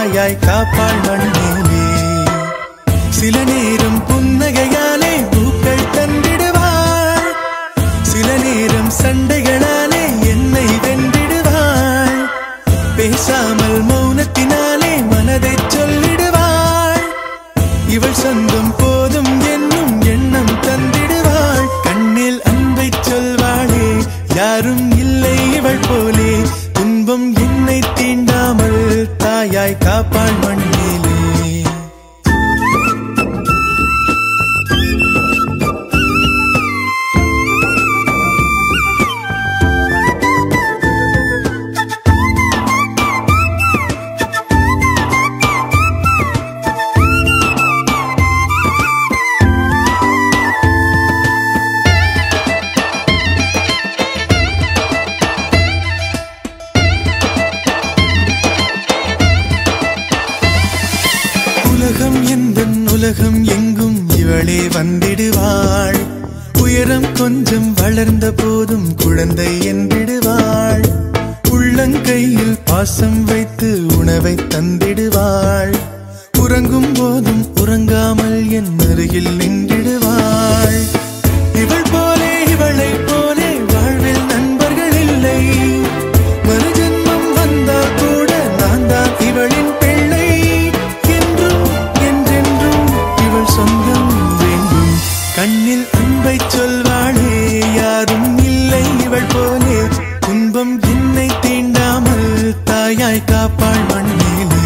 தாயாய் காப்பாள் மண்ணிலே சில நேரம் புன்னகையாலே பூக்கள் தந்திடுவாள் சில நேரம் சண்டைகளாலே என்னை வென்றிடுவாள் பேசாமல் மௌனத்தினாலே மனதை சொல்லிடுவாள் இவள் சொந்தம் போதும் என்னும் எண்ணம் தந்திடுவாள் கண்ணில் அன்பை சொல்வாளே யாரும் இல்லை இவள் போலே துன்பம் என்னை தீண்டாமல் தாயாய் காப்பாள் மண்ணிலே உலகம் எந்தன் உலகம் எங்கும் இவளே வந்திடுவாள் உயரம் கொஞ்சம் வளர்ந்த போதும் குழந்தை என்றிடுவாள் உள்ளங்கையில் பாசம் வைத்து உணவை தந்திடுவாள் உறங்கும் போதும் உறங்காமல் என் அருகில் நின்றிடுவாள் இவள் போலே இவளை போலே வாழ்வில் நண்பர்கள் இல்லை மறுஜன்மம் வந்தால் கூட நான் தான் இவளின் பிள்ளை என்றும் என்றென்றும் இவள் சொந்தம் வேண்டும் கண்ணில் அன்பை சொல்வாளே யாரும் இல்லை இவள் போலே துன்பம் என்னை தீண்டாமல் தாயாய் காப்பாள் மண்ணிலே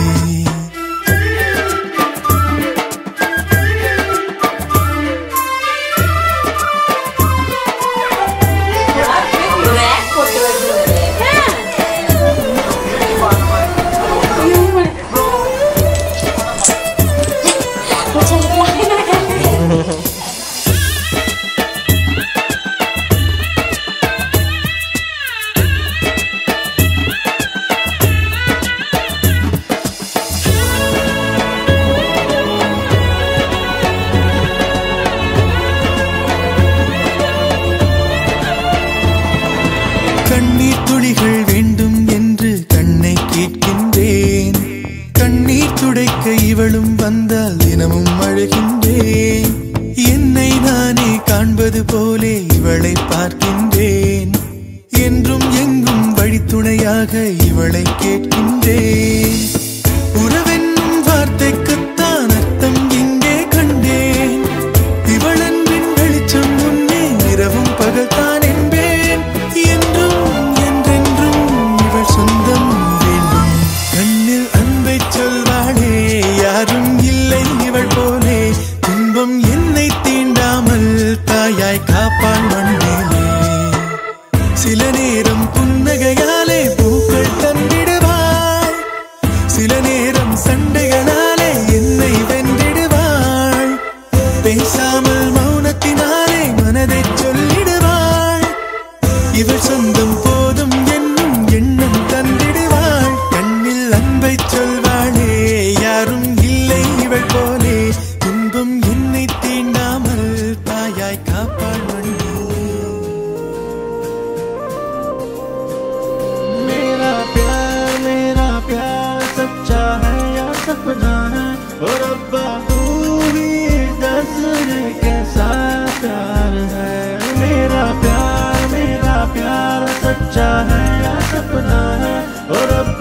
கண்ணீர் துளிகள் வேண்டும் என்று கண்ணை கேட்கின்றேன் கண்ணீர் துடைக்க இவளும் வந்தால் தினமும் அழுகின்றேன் என்னை நானே காண்பது போலே இவளை பார்க்கின்றேன் என்றும் எங்கும் வழித்துணையாக இவளை கேட்கின்றேன் உறவென்னும் வார்த்தைக்குத்தான் அர்த்தம் இங்கே கண்டேன் இவளன்பின் வெளிச்சம் முன்னே இரவும் பகல்தான் என்பேன் என்றும் என்றென்றும் இவள் சொந்தம் வேண்டும் கண்ணில் அன்பை சொல்வாளே யாரும் இல்லை இவள் போலே துன்பம் என்னை தீண்டாமல் தாயாய் காப்பாள் மண்ணிலே சில நேரம் புன்னகையாலே பூக்கள் தந்திடுவாள் சில நேரம் சண்டைகளாலே என்னை வென்றிடுவாள் பேசாமல் மௌனத்தினாலே மனதை சொல்லிடுவாள் இவள் சொந்தம் போதும் என்னும் எண்ணம் தந்திடுவாள் கண்ணில் அன்பை சொல்வாளே யாரும் இல்லை இவள் போலே துன்பம் என்னை தீண்டாமல் தாயாய் காப்பாள் மண்ணிலே मेरा प्यार मेरा प्यार सच्चा है या सपना है और रब्बा तू ही नजर कैसा प्यार है मेरा प्यार मेरा प्यार सच्चा है या सपना है और रब्बा